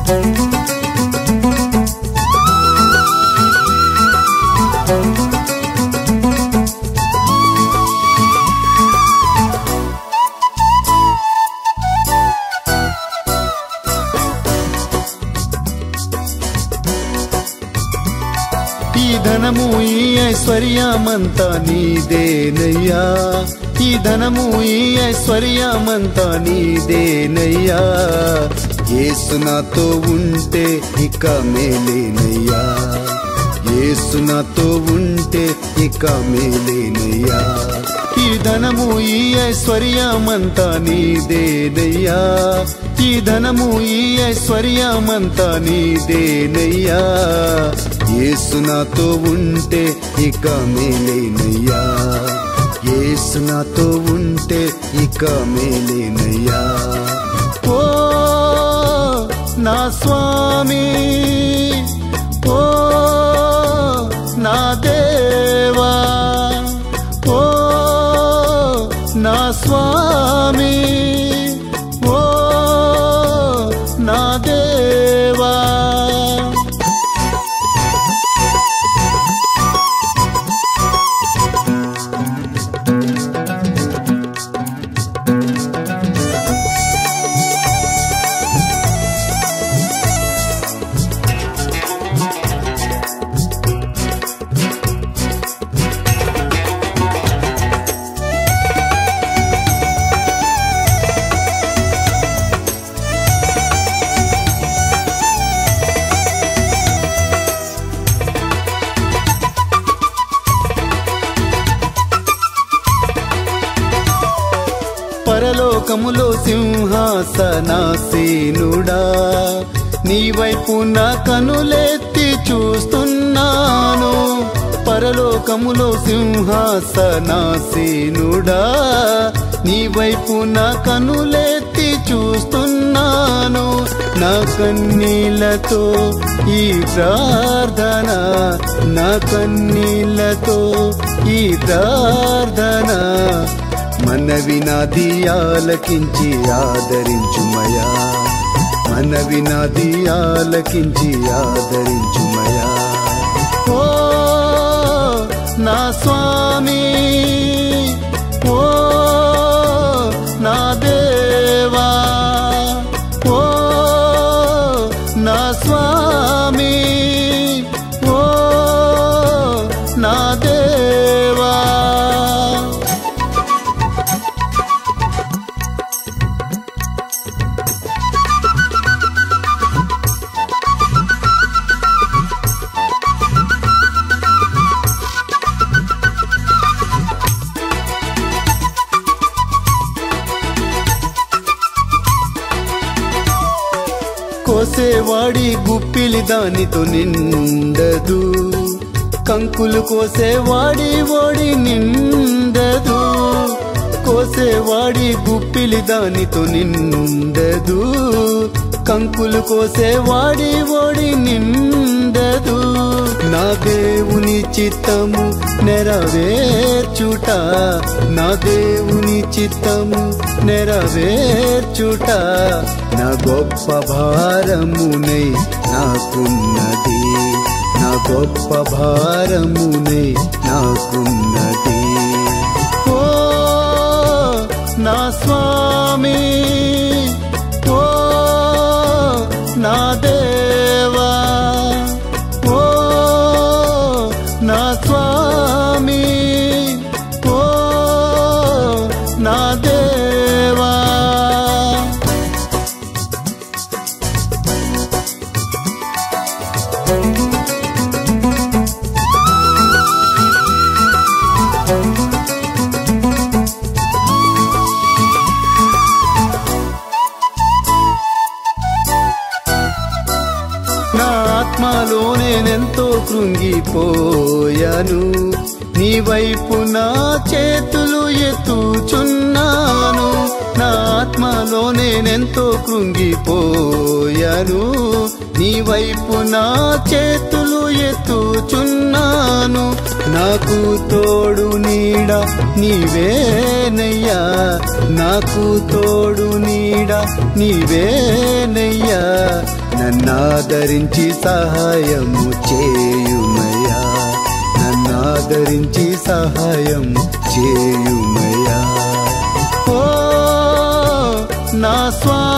ఈ ధనము ఈ ఐశ్వర్యమంతా నీదేనయ్యా ఈ ధనము ఈ ఐశ్వర్యమంతా నీదేనయ్యా యేసు నాతో ఉంటే ఇక మేలేనయ్యా యేసు నాతో ఉంటే ఇక మేలేనయ్యా ఈ ధనము ఈ ఐశ్వర్యమంతా నీదేనయ్యా ఈ ధనము ఈ ఐశ్వర్యమంతా నీదేనయ్యా యేసు నాతో ఉంటే ఇక మేలేనయ్యా యేసు నాతో ఉంటే ఇక మేలేనయ్యా ఓ నా స్వామి ఓ నా దేవా ఓ నా స్వామి ఓ నా దేవా పరలోకములో సింహాసనాసీనుడా నీ వైపు నా కనులెత్తి చూస్తున్నాను పరలోకములో సింహాసనాసీనుడా నీ వైపు నా కనులెత్తి చూస్తున్నాను నా కన్నీళ్లతో ఈ ప్రార్థన నా కన్నీళ్లతో ఈ ప్రార్థన మనవి నాది ఆలకించి ఆదరించుమయా మనవి నాది ఆలకించి ఆదరించుమయా ఓ నా స్వామి ఓ నా దేవా ఓ నా స్వామి ఓ నా దేవా కోసేవాడి గుప్పిలి దానితో నిండదు కంకులు కోసేవాడి ఓడి నిండదు కోసేవాడి గుప్పిలి దానితో నిండదు కంకులు కోసేవాడి ఓడి నిండదు నా దేవుని చిత్తము నెరవేర్చుట నా దేవుని చిత్తము నెరవేర్చుట నా గొప్ప భారమునై నాకున్నది నా గొప్ప భారమునై నాకున్నది ఓ నా స్వామి ఓ నా దేవా ఓ నా స్వామి ఓ నా దేవా నా ఆత్మలో నేనెంతో కృంగిపోయాను నీ వైపు నా చేతులు ఎత్తుచున్నాను నా ఆత్మలో నేనెంతో కృంగిపోయాను నీ వైపు నా చేతులు ఎత్తుచున్నాను నాకు తోడు నీడ నీవేనయ్యా నాకు తోడు నీడ నీవేనయ్యా నన్నాదరించి సహాయము చేయుమయ్యా నన్నాదరించి సహాయం చేయుమయ్యా ఓ నా స్వా